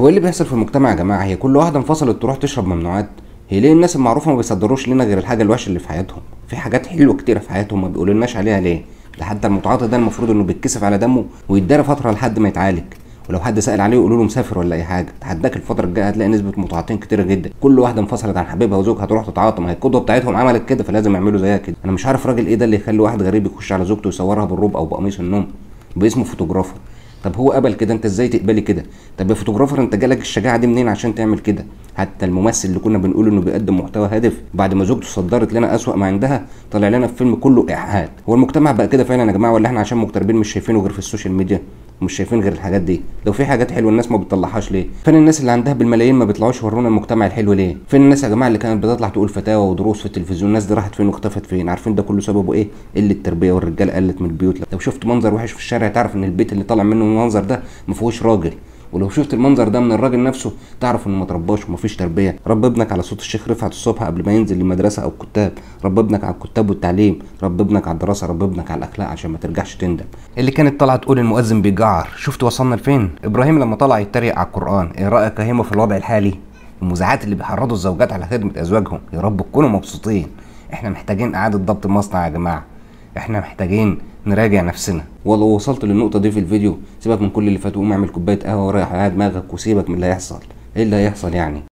هو ايه اللي بيحصل في المجتمع يا جماعه هي كل واحده انفصلت تروح تشرب ممنوعات هي ليه الناس المعروفه ما بيصدروش لنا غير الحاجه الوحشه اللي في حياتهم في حاجات حلوه كتيره في حياتهم ما بيقولولناش عليها ليه ده حتى المتعاطي ده المفروض انه بيتكسف على دمه ويتدارى فتره لحد ما يتعالج ولو حد سأل عليه يقولوا له مسافر ولا اي حاجه تحداك الفتره الجايه هتلاقي نسبه متعاطين كتيره جدا كل واحده انفصلت عن حبيبها وزوجها تروح تتعاطى ما هي القدوه بتاعتهم عملت كده فلازم يعملوا زيها كده انا مش عارف راجل ايه ده اللي يخلي واحد غريب يخش على زوجته ويصورها بالروب او بقميص النوم باسمه فوتوغرافر طب هو قبل كده انت ازاي تقبلي كده طب يا فوتوغرافر انت جالك الشجاعه دي منين عشان تعمل كده حتى الممثل اللي كنا بنقول انه بيقدم محتوى هادف بعد ما زوجته صدرت لنا اسوأ ما عندها طلع لنا في فيلم كله ايحاءات هو المجتمع بقى كده فعلا يا جماعه ولا احنا عشان مغتربين مش شايفينه غير في السوشيال ميديا ومش شايفين غير الحاجات دي لو في حاجات حلوه الناس ما بتطلعهاش ليه فين الناس اللي عندها بالملايين ما بيطلعوش يورونا المجتمع الحلو ليه فين الناس يا جماعه اللي كانت بتطلع تقول فتاوى ودروس في التلفزيون الناس دي راحت فين واختفت فين عارفين ده كله سببه ايه قله التربيه والرجاله قلت من البيوت لو شفت منظر وحش في الشارع تعرف ان البيت اللي طالع منه المنظر ده ما فيهوش راجل ولو شفت المنظر ده من الراجل نفسه تعرف انه ما ترباش ومفيش تربيه رب ابنك على صوت الشيخ رفعت الصبح قبل ما ينزل للمدرسه او الكتاب رب ابنك على الكتاب والتعليم رب ابنك على الدراسه رب ابنك على الاخلاق عشان ما ترجعش تندم اللي كانت طالعه تقول المؤذن بيجعر شفت وصلنا لفين ابراهيم لما طلع يتريق على القران ايه رايك يا هيما في الوضع الحالي المذيعات اللي بيحرضوا الزوجات على خدمه ازواجهم يا رب تكونوا مبسوطين احنا محتاجين اعاده ضبط المصنع يا جماعه احنا محتاجين نراجع نفسنا ولو وصلت للنقطه دي في الفيديو سيبك من كل اللي فات وقوم اعمل كوبايه قهوه وريح على دماغك وسيبك من اللي هيحصل ايه اللي هيحصل يعني